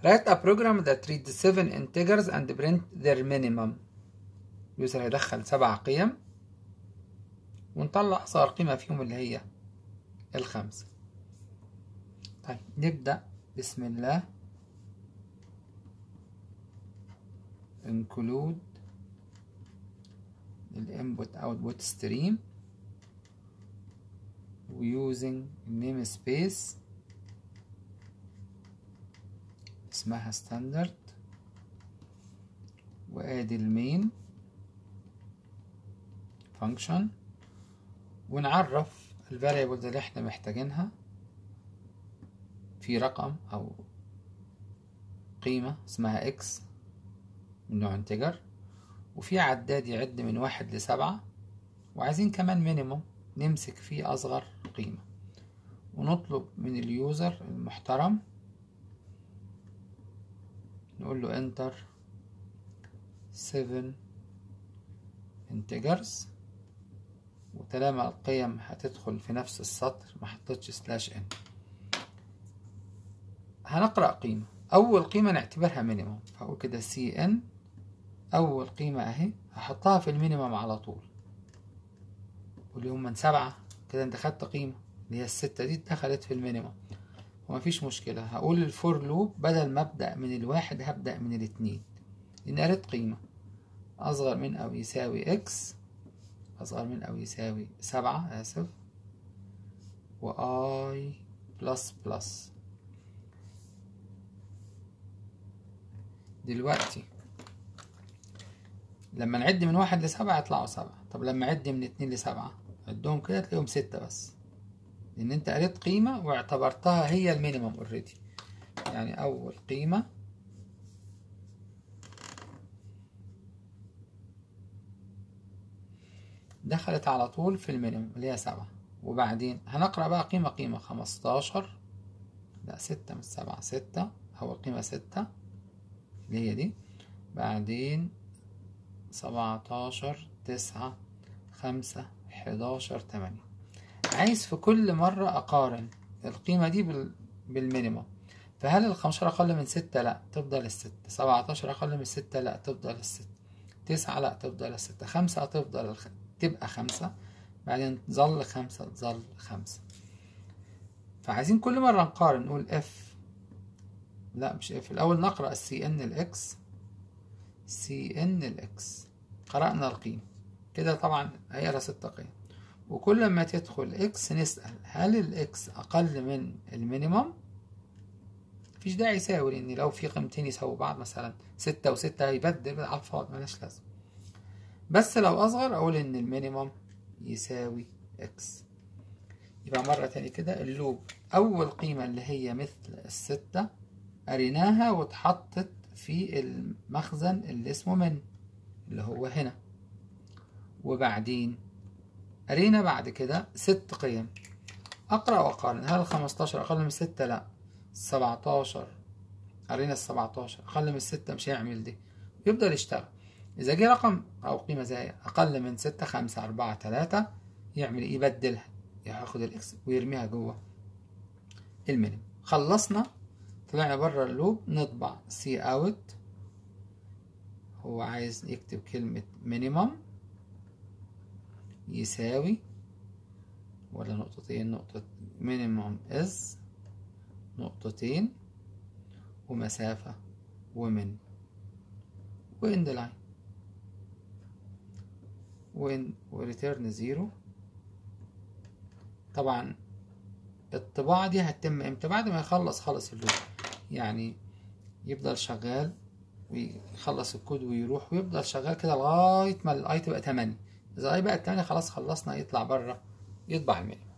write a program that reads seven integers and print their minimum يوزر هيدخل سبع قيم ونطلع أصغر قيمة فيهم اللي هي الخمسة طيب نبدأ بسم الله include الانبوت output stream ويوزنج name space اسمها ستاندرد وادي المين فانكشن ونعرف الفاريبلز اللي احنا محتاجينها في رقم او قيمة اسمها اكس من نوع انتجر وفي عداد يعد من واحد لسبعة وعايزين كمان مينيموم نمسك فيه أصغر قيمة ونطلب من اليوزر المحترم نقول له enter 7 integers وطالما القيم هتدخل في نفس السطر ما حطيتش سلاش ان هنقرأ قيمة أول قيمة نعتبرها مينيموم فأقول كده سي ان أول قيمة أهي هحطها في المينيموم على طول واللي هم من سبعة كده انت خدت قيمة اللي هي الستة دي دخلت في المينيموم ومفيش مشكلة هقول الفور لوب بدل ما أبدأ من الواحد هبدأ من الاتنين لأن قالت قيمة أصغر من أو يساوي إكس أصغر من أو يساوي سبعة آسف وآي بلس بلس دلوقتي لما نعد من واحد لسبعة يطلعوا سبعة طب لما أعد من اتنين لسبعة عدهم كده تلاقيهم ستة بس لأن أنت قريت قيمة واعتبرتها هي المينيمم اوريدي يعني أول قيمة دخلت على طول في المينيمم اللي هي سبعة وبعدين هنقرأ بقى قيمة قيمة خمستاشر لا ستة مش سبعة ستة أول قيمة ستة اللي هي دي بعدين سبعتاشر تسعة خمسة حداشر تمانية عايز في كل مرة أقارن القيمة دي بال... بالمينيموم فهل الخمستاشر أقل من ستة؟ لأ تفضل الستة سبعتاشر أقل من ستة؟ لأ تفضل الستة تسعة لأ تفضل الستة خمسة تفضل الخ... تبقى خمسة بعدين تظل خمسة تظل خمسة فعايزين كل مرة نقارن نقول اف لا مش اف الأول نقرأ السي ان الاكس سي ان الاكس قرأنا القيمة كده طبعا هيقرا ست قيم وكل ما تدخل اكس نسأل هل الاكس أقل من المينيمم مفيش داعي يساوي لأن لو في قيمتين يساووا بعض مثلا ستة وستة هيبدل على الفاضي ملهاش لازمة بس لو أصغر أقول إن المينيمم يساوي اكس يبقى مرة تاني كده اللوب أول قيمة اللي هي مثل الستة قريناها واتحطت في المخزن اللي اسمه من اللي هو هنا وبعدين قرينا بعد كده ست قيم أقرأ وأقارن هل الخمستاشر أقل من ستة؟ لأ السبعتاشر قرينا السبعتاشر أقل من ستة مش هيعمل دي يفضل يشتغل إذا جه رقم أو قيمة زي أقل من ستة خمسة أربعة تلاتة يعمل إيه يبدلها ياخد الإكس ويرميها جوه المينيمم خلصنا طلعنا بره اللوب نطبع سي اوت هو عايز يكتب كلمة مينيمم يساوي ولا نقطتين نقطة مينيمم از نقطتين ومسافة ومن وإند لاين وإن وريتيرن زيرو طبعا الطباعة دي هتتم امتى بعد ما يخلص خلص اللوب يعني يفضل شغال ويخلص الكود ويروح ويفضل شغال كده لغاية ما الاي تبقى تمانية إذا الاي بقت تمانية خلاص خلصنا يطلع بره يطبع المينيمم